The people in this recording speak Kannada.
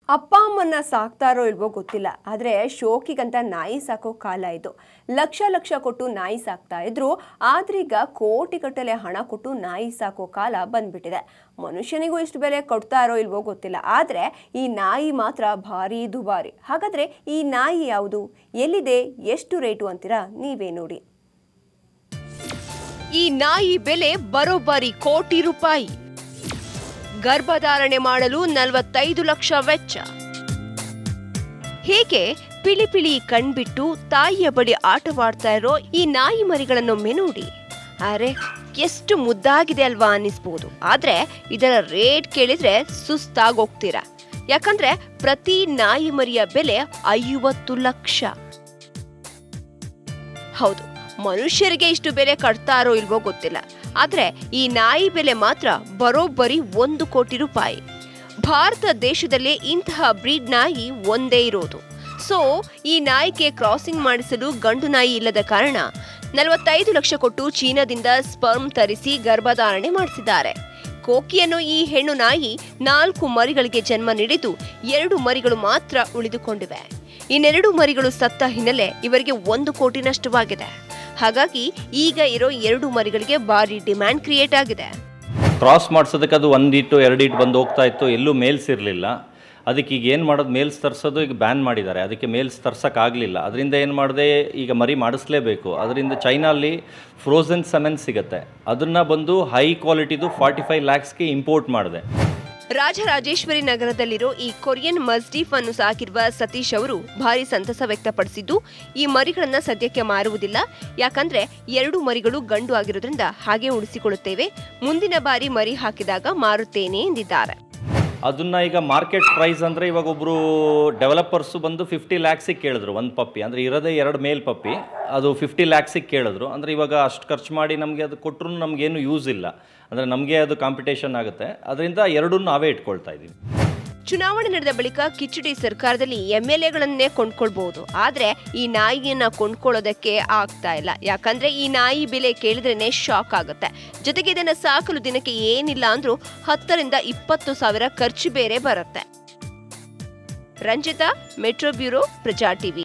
ಅಪ್ಪ ಅಮ್ಮನ್ನ ಸಾಕ್ತಾರೋ ಇಲ್ವೋ ಗೊತ್ತಿಲ್ಲ ಆದರೆ ಶೋಕಿಗಂತ ನಾಯಿ ಸಾಕೋ ಕಾಲ ಇದು ಲಕ್ಷ ಲಕ್ಷ ಕೊಟ್ಟು ನಾಯಿ ಸಾಕ್ತಾ ಇದ್ರು ಆದ್ರೀಗ ಕೋಟಿಗಟ್ಟಲೆ ಹಣ ಕೊಟ್ಟು ನಾಯಿ ಸಾಕೋ ಕಾಲ ಬಂದ್ಬಿಟ್ಟಿದೆ ಮನುಷ್ಯನಿಗೂ ಇಷ್ಟು ಬೆಲೆ ಕೊಡ್ತಾರೋ ಇಲ್ವೋ ಗೊತ್ತಿಲ್ಲ ಆದರೆ ಈ ನಾಯಿ ಮಾತ್ರ ಭಾರಿ ದುಬಾರಿ ಹಾಗಾದ್ರೆ ಈ ನಾಯಿ ಯಾವುದು ಎಲ್ಲಿದೆ ಎಷ್ಟು ರೇಟು ಅಂತೀರಾ ನೀವೇ ನೋಡಿ ಈ ನಾಯಿ ಬೆಲೆ ಬರೋಬ್ಬರಿ ಕೋಟಿ ರೂಪಾಯಿ ಗರ್ಭಧಾರಣೆ ಮಾಡಲು ನಲವತ್ತೈದು ಲಕ್ಷ ವೆಚ್ಚ ಹೀಗೆ ಪಿಳಿ ಪಿಳಿ ಕಣ್ಬಿಟ್ಟು ತಾಯಿಯ ಬಳಿ ಆಟವಾಡ್ತಾ ಇರೋ ಈ ನಾಯಿ ಮರಿಗಳನ್ನೊಮ್ಮೆ ನೋಡಿ ಅರೆ ಎಷ್ಟು ಮುದ್ದಾಗಿದೆ ಅಲ್ವಾ ಅನ್ನಿಸ್ಬೋದು ಆದ್ರೆ ಇದರ ರೇಟ್ ಕೇಳಿದ್ರೆ ಸುಸ್ತಾಗೋಗ್ತೀರಾ ಯಾಕಂದ್ರೆ ಪ್ರತಿ ನಾಯಿ ಮರಿಯ ಬೆಲೆ ಐವತ್ತು ಲಕ್ಷ ಹೌದು ಮನುಷ್ಯರಿಗೆ ಇಷ್ಟು ಬೆಲೆ ಕಟ್ತಾರೋ ಇಲ್ವೋ ಗೊತ್ತಿಲ್ಲ ಆದ್ರೆ ಈ ನಾಯಿ ಬೆಲೆ ಮಾತ್ರ ಬರೋಬ್ಬರಿ ಒಂದು ಕೋಟಿ ರೂಪಾಯಿ ಭಾರತ ದೇಶದಲ್ಲೇ ಇಂತಹ ಬ್ರೀಡ್ ನಾಯಿ ಒಂದೇ ಇರೋದು ಸೊ ಈ ನಾಯಿಗೆ ಕ್ರಾಸಿಂಗ್ ಮಾಡಿಸಲು ಗಂಡು ನಾಯಿ ಇಲ್ಲದ ಕಾರಣ ನಲವತ್ತೈದು ಲಕ್ಷ ಕೊಟ್ಟು ಚೀನಾದಿಂದ ಸ್ಪರ್ಮ್ ತರಿಸಿ ಗರ್ಭಧಾರಣೆ ಮಾಡಿಸಿದ್ದಾರೆ ಕೋಕಿಯನ್ನು ಈ ಹೆಣ್ಣು ನಾಯಿ ನಾಲ್ಕು ಮರಿಗಳಿಗೆ ಜನ್ಮ ನೀಡಿದ್ದು ಎರಡು ಮರಿಗಳು ಮಾತ್ರ ಉಳಿದುಕೊಂಡಿವೆ ಇನ್ನೆರಡು ಮರಿಗಳು ಸತ್ತ ಹಿನ್ನೆಲೆ ಇವರಿಗೆ ಒಂದು ಕೋಟಿ ನಷ್ಟವಾಗಿದೆ ಹಾಗಾಗಿ ಈಗ ಇರೋ ಎರಡು ಮರಿಗಳಿಗೆ ಭಾರಿ ಡಿಮ್ಯಾಂಡ್ ಕ್ರಿಯೇಟ್ ಆಗಿದೆ ಕ್ರಾಸ್ ಮಾಡಿಸೋದಕ್ಕೆ ಅದು ಒಂದು ಇಟ್ಟು ಎರಡು ಇಟ್ಟು ಬಂದು ಹೋಗ್ತಾ ಇತ್ತು ಎಲ್ಲೂ ಮೇಲ್ಸ್ ಇರಲಿಲ್ಲ ಅದಕ್ಕೆ ಈಗ ಏನು ಮಾಡೋದು ಮೇಲ್ಸ್ ತರಿಸೋದು ಈಗ ಬ್ಯಾನ್ ಮಾಡಿದ್ದಾರೆ ಅದಕ್ಕೆ ಮೇಲ್ಸ್ ತರ್ಸೋಕ್ಕಾಗಲಿಲ್ಲ ಅದರಿಂದ ಏನು ಮಾಡಿದೆ ಈಗ ಮರಿ ಮಾಡಿಸ್ಲೇಬೇಕು ಅದರಿಂದ ಚೈನಲ್ಲಿ ಫ್ರೋಝನ್ ಸೆಮೆನ್ ಸಿಗುತ್ತೆ ಅದನ್ನು ಬಂದು ಹೈ ಕ್ವಾಲಿಟಿದು ಫಾರ್ಟಿ ಫೈವ್ ಲ್ಯಾಕ್ಸ್ಗೆ ಇಂಪೋರ್ಟ್ ಮಾಡಿದೆ ರಾಜರಾಜೇಶ್ವರಿ ನಗರದಲ್ಲಿರೋ ಈ ಕೊರಿಯನ್ ಮಸ್ಡೀಫ್ ಅನ್ನು ಸಾಕಿರುವ ಸತೀಶ್ ಅವರು ಭಾರಿ ಸಂತಸ ವ್ಯಕ್ತಪಡಿಸಿದ್ದು ಈ ಮರಿಗಳನ್ನ ಸದ್ಯಕ್ಕೆ ಮಾರುವುದಿಲ್ಲ ಯಾಕಂದ್ರೆ ಎರಡು ಮರಿಗಳು ಗಂಡು ಆಗಿರೋದ್ರಿಂದ ಹಾಗೆ ಉಳಿಸಿಕೊಳ್ಳುತ್ತೇವೆ ಮುಂದಿನ ಬಾರಿ ಮರಿ ಹಾಕಿದಾಗ ಮಾರುತ್ತೇನೆ ಎಂದಿದ್ದಾರೆ ಅದನ್ನು ಈಗ ಮಾರ್ಕೆಟ್ ಪ್ರೈಸ್ ಅಂದರೆ ಇವಾಗ ಒಬ್ಬರು ಡೆವಲಪರ್ಸು ಬಂದು ಫಿಫ್ಟಿ ಲ್ಯಾಕ್ಸಿಗೆ ಕೇಳಿದ್ರು ಒಂದು ಪಪ್ಪಿ ಅಂದರೆ ಇರೋದೇ ಎರಡು ಮೇಲ್ ಪಪ್ಪಿ ಅದು ಫಿಫ್ಟಿ ಲ್ಯಾಕ್ಸಿಗೆ ಕೇಳಿದ್ರು ಅಂದರೆ ಇವಾಗ ಅಷ್ಟು ಖರ್ಚು ಮಾಡಿ ನಮಗೆ ಅದು ಕೊಟ್ಟರು ನಮಗೇನು ಯೂಸ್ ಇಲ್ಲ ಅಂದರೆ ನಮಗೆ ಅದು ಕಾಂಪಿಟೇಷನ್ ಆಗುತ್ತೆ ಅದರಿಂದ ಎರಡೂ ನಾವೇ ಇಟ್ಕೊಳ್ತಾ ಇದ್ದೀವಿ ಚುನಾವಣೆ ನಡೆದ ಬಳಿಕ ಕಿಚಡಿ ಸರ್ಕಾರದಲ್ಲಿ ಎಂಎಲ್ಎಗಳನ್ನೇ ಕೊಂಡ್ಕೊಳ್ಬಹುದು ಆದ್ರೆ ಈ ನಾಯಿಯನ್ನ ಕೊಂಡ್ಕೊಳ್ಳೋದಕ್ಕೆ ಆಗ್ತಾ ಇಲ್ಲ ಯಾಕಂದ್ರೆ ಈ ನಾಯಿ ಬೆಲೆ ಕೇಳಿದ್ರೇನೆ ಶಾಕ್ ಆಗುತ್ತೆ ಜೊತೆಗೆ ಇದನ್ನ ಸಾಕಲು ದಿನಕ್ಕೆ ಏನಿಲ್ಲ ಅಂದ್ರೂ ಹತ್ತರಿಂದ ಇಪ್ಪತ್ತು ಸಾವಿರ ಖರ್ಚು ಬೇರೆ ಬರುತ್ತೆ Ranjitha metro bureau Praja TV